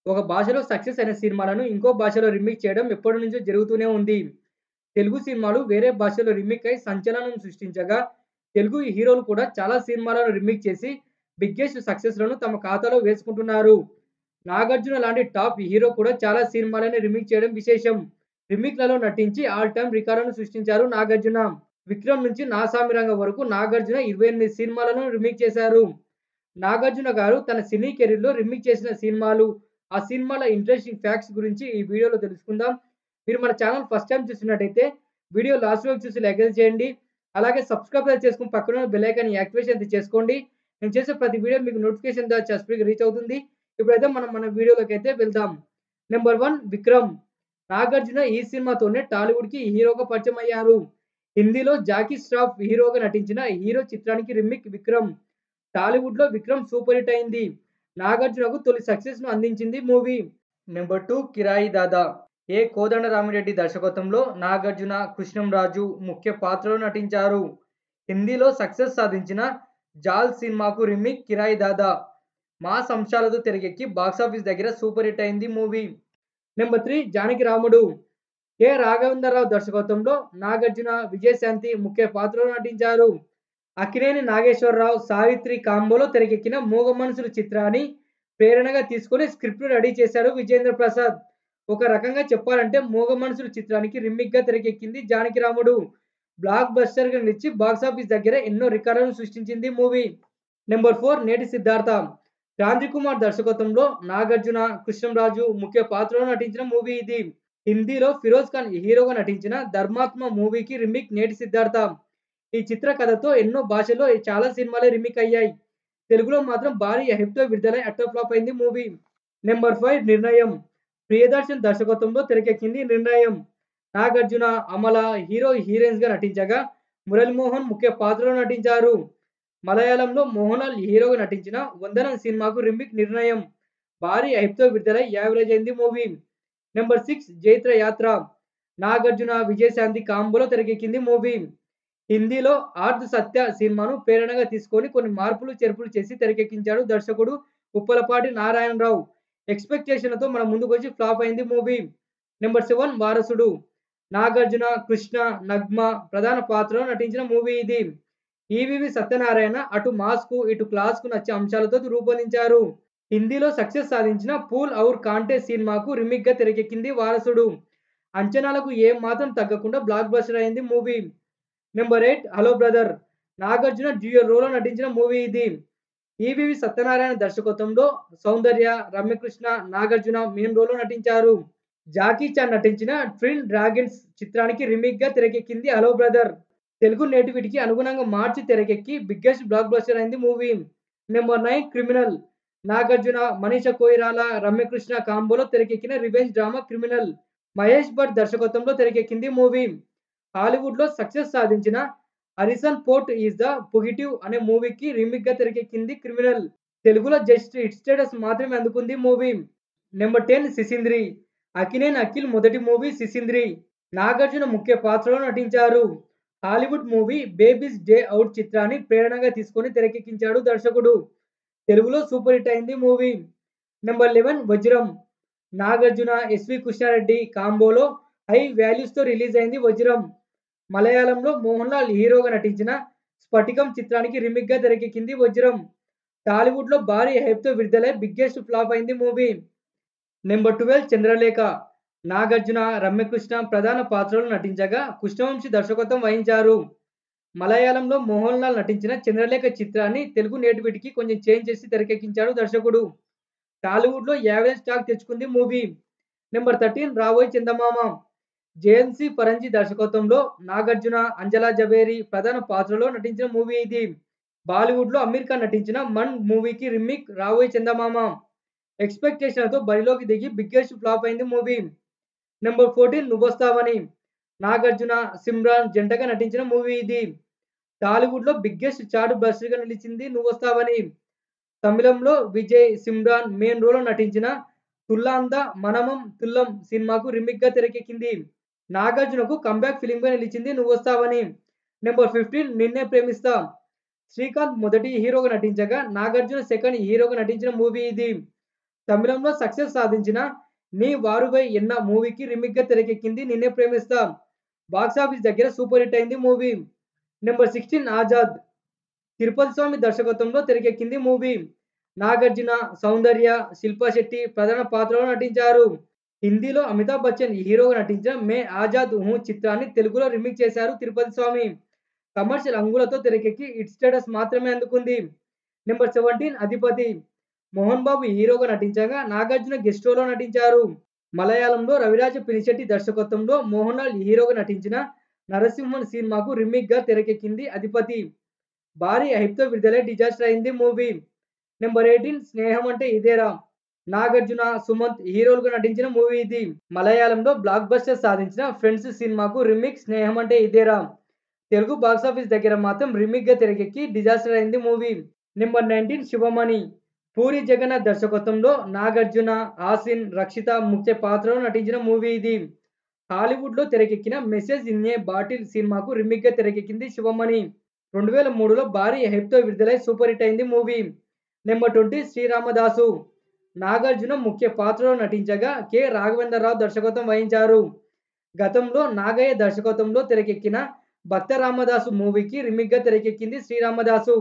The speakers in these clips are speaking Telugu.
ఒక భాషలో సక్సెస్ అయిన సినిమాలను ఇంకో భాషలో రీమేక్ చేయడం ఎప్పటినుంచో జరుగుతూనే ఉంది. తెలుగు సినిమాలు వేరే భాషలో రీమేక్ అయి సంచలనం సృష్టించగా, తెలుగు హీరోలు కూడా చాలా సినిమాలను రీమేక్ చేసి బిగ్గెస్ట్ సక్సెస్‌లను తమ ఖాతాలో వేసుకుంటున్నారు. నాగార్జున లాంటి టాప్ హీరో కూడా చాలా సినిమాలని రీమేక్ చేయడం విశేషం. రీమేక్‌లలో నటించి ఆల్ టైమ్ రికార్డులను సృష్టించారు నాగార్జున. 'విక్రమ్' నుంచి 'నా సామిరంగ' వరకు నాగార్జున 28 సినిమాలను రీమేక్ చేశారు. నాగార్జున గారు తన సినీ కెరీర్‌లో రీమేక్ చేసిన సినిమాలు, ఆ సినిమాల ఇంట్రెస్టింగ్ ఫ్యాక్ట్స్ గురించి ఈ వీడియోలో తెలుసుకుందాం. మీరు మన ఛానల్ ఫస్ట్ టైమ్ చూస్తున్నట్టయితే వీడియో లాస్ట్ వరకు చూసి లైక్ అయితే చేయండి. అలాగే సబ్స్క్రైబ్ అయితే చేసుకొని పక్కన ఉన్న బెల్ ఐకాన్ యాక్టివేషన్ అయితే చేసుకోండి. నేను చేసే ప్రతి వీడియో మీకు నోటిఫికేషన్ ద్వారా చస్పీగా రీచ్ అవుతుంది. ఇప్పుడైతే మనం మన వీడియోలోకైతే వెళ్దాం. నెంబర్ 1 విక్రమ్. నాగార్జున ఈ సినిమాతోనే టాలీవుడ్‌కి హీరోగా పరిచయం అయ్యారు. హిందీలో జాకీ ష్రాఫ్ హీరోగా నటించిన హీరో చిత్రానికి రీమేక్ 'విక్రమ్'. టాలీవుడ్‌లో 'విక్రమ్' సూపర్ హిట్ అయింది. నాగార్జునకు తొలి సక్సెస్‌ను అందించింది మూవీ. నెంబర్ 2 కిరాయి దాదా. ఏ. కోదండరామిరెడ్డి దర్శకత్వంలో నాగార్జున, కృష్ణంరాజు ముఖ్య పాత్రలో నటించారు. హిందీలో సక్సెస్ సాధించిన 'జాల్' సినిమాకు రీమేక్ 'కిరాయి దాదా'. మాస్ అంశాలతో తెరకెక్కి బాక్సాఫీస్ దగ్గర సూపర్ హిట్ అయింది మూవీ. నెంబర్ 3 జానకిరాముడు. కె. రాఘవేంద్రరావు దర్శకత్వంలో నాగార్జున, విజయశాంతి ముఖ్య పాత్రలో నటించారు. అక్కినేని నాగేశ్వరరావు, సావిత్రి కాంబోలో తెరకెక్కిన 'మూగ మనసులు' చిత్రాన్ని ప్రేరణగా తీసుకొని స్క్రిప్ట్ రెడీ చేశాడు విజేంద్ర ప్రసాద్. ఒక రకంగా చెప్పాలంటే 'మూగ మనసులు' చిత్రానికి రీమేక్‌గా తెరకెక్కింది 'జానకిరాముడు'. బ్లాక్ బస్టర్‌గా నిలిచి బాక్సాఫీస్ దగ్గర ఎన్నో రికార్డులను సృష్టించింది మూవీ. నెంబర్ 4 నేటి సిద్ధార్థ. క్రాంతికుమార్ దర్శకత్వంలో నాగార్జున, కృష్ణంరాజు ముఖ్య పాత్రలో నటించిన మూవీ ఇది. హిందీలో ఫిరోజ్ ఖాన్ హీరోగా నటించిన 'ధర్మాత్మ' మూవీకి రీమేక్ 'నేటి సిద్ధార్థ'. ఈ చిత్ర కథతో ఎన్నో భాషల్లో చాలా సినిమాలే రీమేక్ అయ్యాయి. తెలుగులో మాత్రం భారీ హైప్‌తో విడుదలై అట్టర్ ఫ్లాప్ అయింది మూవీ. నెంబర్ 5 నిర్ణయం. ప్రియదర్శన్ దర్శకత్వంలో తెరకెక్కింది 'నిర్ణయం'. నాగార్జున, అమల హీరో, హీరోయిన్స్‌గా నటించగా మురళీమోహన్ ముఖ్య పాత్రలో నటించారు. మలయాళంలో మోహన్లాల్ హీరోగా నటించిన 'వందనం' సినిమాకు రీమేక్ 'నిర్ణయం'. భారీ హైప్‌తో విడుదలై యావరేజ్ అయింది మూవీ. నెంబర్ 6 జైత్ర యాత్ర. నాగార్జున, విజయశాంతి కాంబోలో తెరకెక్కింది మూవీ. హిందీలో 'ఆర్ధ్ సత్య' సినిమాను ప్రేరణగా తీసుకొని కొన్ని మార్పులు చేర్పులు చేసి తెరకెక్కించాడు దర్శకుడు ఉప్పలపాటి నారాయణరావు. ఎక్స్‌పెక్టేషన్‌లతో మన ముందుకొచ్చి ఫ్లాప్ అయింది మూవీ. నెంబర్ 7 వారసుడు. నాగార్జున, కృష్ణ, నగ్మ ప్రధాన పాత్రలో నటించిన మూవీ ఇది. ఈవీవీ సత్యనారాయణ అటు మాస్‌కు, ఇటు క్లాస్‌కు నచ్చే అంశాలతో రూపొందించారు. హిందీలో సక్సెస్ సాధించిన 'ఫూల్ ఔర్ కాంటే' సినిమాకు రీమేక్‌గా తెరకెక్కింది 'వారసుడు'. అంచనాలకు ఏ మాత్రం తగ్గకుండా బ్లాక్ బస్టర్ అయింది movie. Number 8 hello brother. Nagarjuna dual రోల్‌లో నటించిన మూవీ ఇది. ఈవీవీ సత్యనారాయణ దర్శకత్వంలో సౌందర్య, రమ్యకృష్ణ, నాగార్జున మెయిన్ రోల్‌లో నటించారు. జాకీ చాన్ నటించిన 'ట్విన్ డ్రాగన్స్' చిత్రానికి రీమేక్‌గా తెరకెక్కింది 'హలో బ్రదర్'. తెలుగు నేటివిటీకి అనుగుణంగా మార్చి తెరకెక్కి బిగ్గెస్ట్ బ్లాక్ బస్టర్ అయింది movie. Number 9 criminal. Nagarjuna, Manisha Koirala, Ramya Krishna కాంబోలో తెరకెక్కిన revenge drama 'criminal'. Mahesh Bhatt దర్శకత్వంలో తెరకెక్కింది మూవీ. హాలీవుడ్‌లో సక్సెస్ సాధించిన 'Harrison Ford is the fugitive' అనే మూవీకి రీమేక్‌గా తెరకెక్కింది 'క్రిమినల్'. తెలుగులో జస్ట్ హిట్ స్టేటస్ మాత్రమే అందుకుంది మూవీ. నెంబర్ 10 శిశింద్రి. అక్కినేని అఖిల్ మొదటి మూవీ 'శిశింద్రి'. నాగార్జున ముఖ్య పాత్రలో నటించారు. Hollywood movie 'baby's day out' చిత్రాన్ని ప్రేరణగా తీసుకొని తెరకెక్కించాడు దర్శకుడు. తెలుగులో సూపర్ హిట్ అయింది మూవీ. నెంబర్ 11 వజ్రం. నాగార్జున, ఎస్వీ కృష్ణారెడ్డి కాంబోలో హై వాల్యూస్‌తో రిలీజ్ అయింది 'వజ్రం'. మలయాళంలో మోహన్లాల్ హీరోగా నటించిన 'స్ఫటికం' చిత్రానికి రీమేక్‌గా తెరకెక్కింది 'వజ్రం'. టాలీవుడ్‌లో భారీ హైప్‌తో విడుదలై బిగ్గెస్ట్ ఫ్లాప్ అయింది మూవీ. నెంబర్ 12 చంద్రలేఖ. నాగార్జున, రమ్యకృష్ణ ప్రధాన పాత్రల్లో నటించగా కృష్ణవంశీ దర్శకత్వం వహించారు. మలయాళంలో మోహన్లాల్ నటించిన 'చంద్రలేఖ' చిత్రాన్ని తెలుగు నేటివిటీకి కొంచెం చేంజ్ చేసి తెరకెక్కించాడు దర్శకుడు. టాలీవుడ్‌లో యావరేజ్ టాక్ తెచ్చుకుంది మూవీ. నెంబర్ 13 రావోయ్ చందమామ. జేఎంసీ పరంజీ దర్శకత్వంలో నాగార్జున, అంజలా జవేరి ప్రధాన పాత్రలో నటించిన మూవీ ఇది. బాలీవుడ్‌లో అమీర్ ఖాన్ నటించిన 'మన్' మూవీకి రీమేక్ 'రావోయ్ చందమామ'. ఎక్స్‌పెక్టేషన్‌లతో బరిలోకి దిగి బిగ్గెస్ట్ ఫ్లాప్ అయింది మూవీ. నెంబర్ 14 నువ్వొస్తావని. నాగార్జున, సిమ్రాన్ జంటగా నటించిన మూవీ ఇది. టాలీవుడ్‌లో బిగ్గెస్ట్ చార్ట్ బస్టర్‌గా నిలిచింది 'నువ్వొస్తావని'. తమిళంలో విజయ్, సిమ్రాన్ మెయిన్ రోల్‌లో నటించిన 'తుల్లాంద మనమం తుల్లం' సినిమాకు రీమేక్‌గా తెరకెక్కింది. నాగార్జునకు కమ్‌బ్యాక్ ఫిల్మ్‌గా నిలిచింది 'నువ్వొస్తావని'. నెంబర్ 15 నిన్నే ప్రేమిస్తా. శ్రీకాంత్ మొదటి హీరోగా నటించగా నాగార్జున సెకండ్ హీరోగా నటించిన మూవీ ఇది. తమిళంలో సక్సెస్ సాధించిన నీ వారువై ఎన్న మూవీకి రీమేక్‌గా తెరకెక్కింది 'నిన్నే ప్రేమిస్తా'. బాక్సాఫీస్ దగ్గర సూపర్ హిట్ అయింది మూవీ. నెంబర్ 16 'ఆజాద్'. తిరుపతి స్వామి దర్శకత్వంలో తెరకెక్కింది మూవీ. నాగార్జున, సౌందర్య, శిల్పా శెట్టి ప్రధాన పాత్రల్లో నటించారు. హిందీలో అమితాబ్ బచ్చన్ హీరోగా నటించిన 'మే ఆజాద్ హూ' చిత్రాన్ని తెలుగులో రీమేక్ చేశారు తిరుపతి స్వామి. కమర్షియల్ హంగులతో తెరకెక్కి హిట్ స్టేటస్ మాత్రమే అందుకుంది. నెంబర్ 17 'అధిపతి'. మోహన్ బాబు హీరోగా నటించగా నాగార్జున గెస్ట్ రోల్‌లో నటించారు. మలయాళంలో రవిరాజ పినిశెట్టి దర్శకత్వంలో మోహన్ లాల్ హీరోగా నటించిన 'నరసింహన్' సినిమాకు రీమేక్‌గా తెరకెక్కింది 'అధిపతి'. భారీ హైప్‌తో విడుదలై డిజాస్టర్ అయింది మూవీ. నెంబర్ 18 స్నేహం అంటే ఇదేరా. నాగార్జున, సుమంత్ హీరోలుగా నటించిన మూవీ ఇది. మలయాళంలో బ్లాక్ బస్టర్ సాధించిన 'ఫ్రెండ్స్' సినిమాకు రీమేక్ 'స్నేహం అంటే ఇదేరా'. తెలుగు బాక్సాఫీస్ దగ్గర మాత్రం రీమేక్‌గా తెరకెక్కి డిజాస్టర్ అయింది మూవీ. నెంబర్ 19 శివమణి. పూరి జగన్నాథ్ దర్శకత్వంలో నాగార్జున, హాసిన్, రక్షిత ముఖ్య పాత్రల్లో నటించిన మూవీ ఇది. హాలీవుడ్‌లో తెరకెక్కిన 'మెసేజ్ ఇన్ ఎ బాటిల్' సినిమాకు రీమేక్‌గా తెరకెక్కింది 'శివమణి'. 2003లో భారీ హైప్‌తో విడుదలై సూపర్ హిట్ అయింది మూవీ. నెంబర్ 20 శ్రీరామదాసు. నాగార్జున ముఖ్య పాత్రలో నటించగా కె. రాఘవేంద్రరావు దర్శకత్వం వహించారు. గతంలో నాగయ్య దర్శకత్వంలో తెరకెక్కిన 'భక్త రామదాసు' మూవీకి రీమేక్‌గా తెరకెక్కింది 'శ్రీరామదాసు'.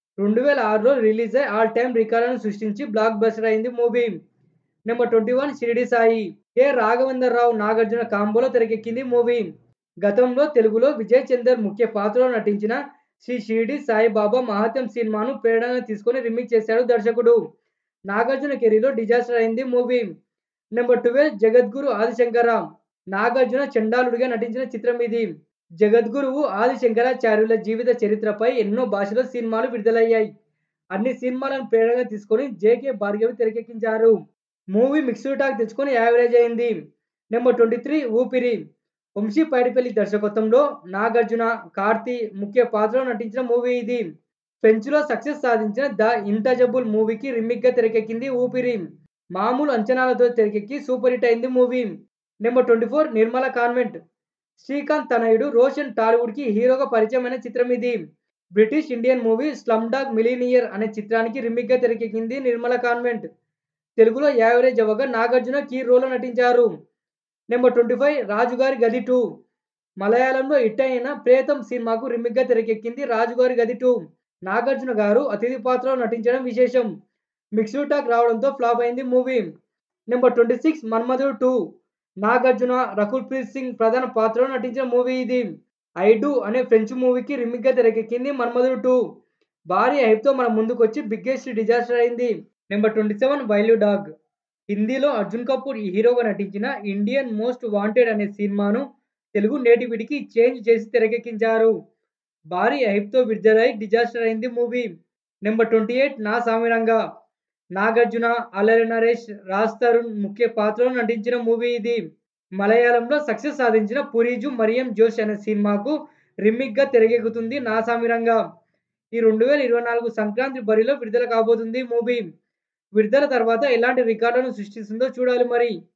2006లో రిలీజై ఆల్ టైమ్ రికార్డులను సృష్టించి బ్లాక్ బస్టర్ అయింది మూవీ. నెంబర్ 21 షిరిడీ సాయి. కె. రాఘవేంద్రరావు, నాగార్జున కాంబోలో తెరకెక్కింది మూవీ. గతంలో తెలుగులో విజయ్ చందర్ ముఖ్య పాత్రలో నటించిన 'శ్రీ షిరిడీ సాయిబాబా మహాత్యం' సినిమాను ప్రేరణగా తీసుకొని రీమేక్ చేశాడు దర్శకుడు. నాగార్జున కెరీర్‌లో డిజాస్టర్ అయింది మూవీ. నెంబర్ 12 జగద్గురు ఆదిశంకర. నాగార్జున చండాలుడిగా నటించిన చిత్రం ఇది. జగద్గురువు ఆదిశంకరాచార్యుల జీవిత చరిత్రపై ఎన్నో భాషల్లో సినిమాలు విడుదలయ్యాయి. అన్ని సినిమాలను ప్రేరణగా తీసుకొని జె.కె. భార్గవి తెరకెక్కించారు. మూవీ మిక్స్డ్ టాక్ తెచ్చుకొని యావరేజ్ అయింది. నెంబర్ 23 ఊపిరి. వంశీ పైడిపల్లి దర్శకత్వంలో నాగార్జున, కార్తీ ముఖ్య పాత్రల్లో నటించిన మూవీ ఇది. ఫ్రెంచ్‌లో సక్సెస్ సాధించిన 'ద ఇంటచబుల్' మూవీకి రీమేక్‌గా తెరకెక్కింది 'ఊపిరి'. మామూలు అంచనాలతో తెరకెక్కి సూపర్ హిట్ అయింది movie. Number 24 Nirmala convent. Srikanth తనయుడు రోషన్ టాలీవుడ్‌కి హీరోగా పరిచయమైన చిత్రం ఇది. British Indian movie 'slumdog millionaire' అనే చిత్రానికి రీమేక్‌గా తెరకెక్కింది నిర్మల కాన్వెంట్. తెలుగులో యావరేజ్ అవ్వగా నాగార్జున కీ రోల్‌లో నటించారు. నెంబర్ 25 రాజుగారి గది 2. మలయాళంలో హిట్ అయిన 'ప్రేతం' సినిమాకు రీమేక్‌గా తెరకెక్కింది 'రాజుగారి గది 2'. నాగార్జున గారు అతిథి పాత్రలో నటించడం విశేషం. మిక్స్డ్ టాక్ రావడంతో ఫ్లాప్ అయింది మూవీ. నెంబర్ 26 మన్మధుడు 2. నాగార్జున, రకుల్ ప్రీత్ సింగ్ ప్రధాన పాత్రల్లో నటించిన మూవీ ఇది. 'ఐ డు' అనే ఫ్రెంచ్ మూవీకి రీమేక్‌గా తెరకెక్కింది 'మన్మధుడు 2'. భారీ హైప్‌తో మన ముందుకొచ్చి బిగ్గెస్ట్ డిజాస్టర్ అయింది. Number 27 wild dog. హిందీలో అర్జున్ కపూర్ హీరోగా నటించిన 'ఇండియన్ మోస్ట్ వాంటెడ్' అనే సినిమాను తెలుగు నేటివిటీకి చేంజ్ చేసి తెరకెక్కించారు. భారీ హైప్‌తో విడుదలై డిజాస్టర్ అయింది మూవీ. నెంబర్ 28 నా సామిరంగా. నాగార్జున, అల్లరి నరేష్, రాజ్ తరుణ్ ముఖ్య పాత్రల్లో నటించిన మూవీ ఇది. మలయాళంలో సక్సెస్ సాధించిన 'పురిజు మరియం జోష్' అనే సినిమాకు రీమేక్‌గా తెరకెక్కుతుంది 'నా సామిరంగా'. ఈ 2024 సంక్రాంతి బరిలో విడుదల కాబోతుంది మూవీ. విడుదల తర్వాత ఎలాంటి రికార్డులను సృష్టిస్తుందో చూడాలి మరి.